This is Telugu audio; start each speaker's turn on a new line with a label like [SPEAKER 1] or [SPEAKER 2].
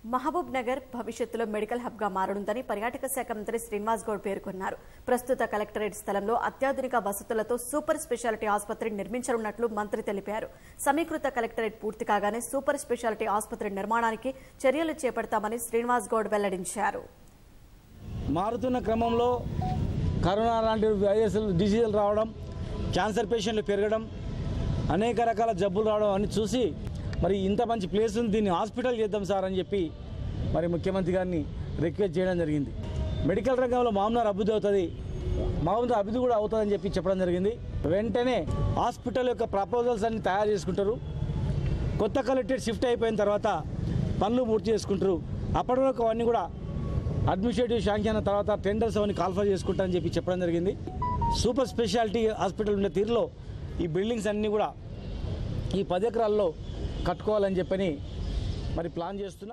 [SPEAKER 1] మహబూబ్ నగర్ భవిష్యత్తులో మెడికల్ హబ్ గా మారనుందని పర్యాటక శాఖ మంత్రి శ్రీనివాస్ గౌడ్ పేర్కొన్నారు ప్రస్తుత కలెక్టరేట్ స్థలంలో అత్యాధునిక వసతులతో సూపర్ స్పెషాలిటీ ఆసుపత్రి నిర్మించనున్నట్లు మంత్రి తెలిపారు సమీకృత కలెక్టరేట్ పూర్తి కాగానే సూపర్ స్పెషాలిటీ ఆసుపత్రి నిర్మాణానికి చర్యలు చేపడతామని శ్రీనివాస్ గౌడ్ వెల్లడించారు
[SPEAKER 2] మారుతున్న క్రమంలో కరోనా లాంటి వైరస్లు డిసీజులు రావడం క్యాన్సర్ పేషెంట్లు పెరగడం అనేక రకాల జబ్బులు రావడం అని చూసి మరి ఇంత మంచి ప్లేస్ ఉంది దీన్ని హాస్పిటల్ చేద్దాం సార్ అని చెప్పి మరి ముఖ్యమంత్రి గారిని రిక్వెస్ట్ చేయడం జరిగింది మెడికల్ రంగంలో మామూలు అభివృద్ధి అవుతుంది మామూలు అభివృద్ధి కూడా అవుతుందని చెప్పి చెప్పడం జరిగింది వెంటనే హాస్పిటల్ యొక్క ప్రపోజల్స్ అన్ని తయారు చేసుకుంటారు కొత్త కలెక్టరేట్ షిఫ్ట్ అయిపోయిన తర్వాత పనులు పూర్తి చేసుకుంటారు అప్పటి వరకు అవన్నీ కూడా అడ్మినిస్ట్రేటివ్ శాంక్షన్ అయిన తర్వాత టెండర్స్ అవన్నీ కాల్ఫర్ చేసుకుంటారని చెప్పి చెప్పడం జరిగింది సూపర్ స్పెషాలిటీ హాస్పిటల్ ఉండే తీరులో ఈ బిల్డింగ్స్ అన్నీ కూడా ఈ పది ఎకరాల్లో కట్టుకోవాలని చెప్పని మరి ప్లాన్ చేస్తున్నాం